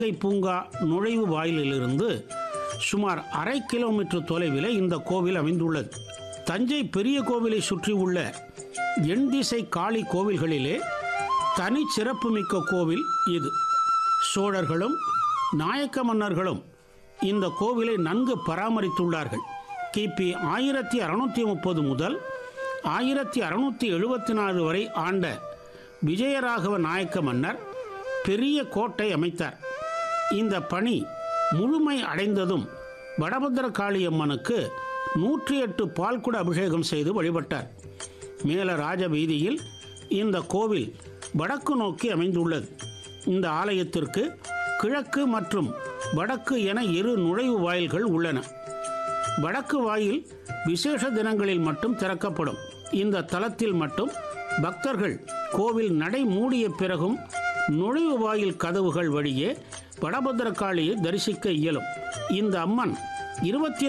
இயற்கை பூங்கா நுழைவு வாயிலிலிருந்து சுமார் அரை கிலோமீட்டர் தொலைவில் இந்த கோவில் அமைந்துள்ளது தஞ்சை பெரிய கோவிலை சுற்றியுள்ள எண் திசை காளி கோவில்களிலே தனி சிறப்புமிக்க கோவில் இது சோழர்களும் நாயக்க மன்னர்களும் இந்த கோவிலை நன்கு பராமரித்துள்ளார்கள் கிபி ஆயிரத்தி அறுநூத்தி முப்பது முதல் ஆயிரத்தி அறுநூத்தி எழுபத்தி நாலு வரை ஆண்ட விஜயராகவ நாயக்க மன்னர் பெரிய கோட்டை அமைத்தார் இந்த பணி முழுமை அடைந்ததும் வடபத்திர காளியம்மனுக்கு நூற்றி எட்டு பால்குட அபிஷேகம் செய்து வழிபட்டார் மேல ராஜ வீதியில் இந்த கோவில் வடக்கு நோக்கி அமைந்துள்ளது இந்த ஆலயத்திற்கு கிழக்கு மற்றும் வடக்கு என இரு நுழைவு வாயில்கள் உள்ளன வடக்கு வாயில் விசேஷ தினங்களில் மட்டும் திறக்கப்படும் இந்த தலத்தில் மட்டும் பக்தர்கள் கோவில் நடை மூடிய பிறகும் நுழைவு வாயில் கதவுகள் வழியே வடபத்திரகாளியை தரிசிக்க இயலும் இந்த அம்மன் இருபத்தி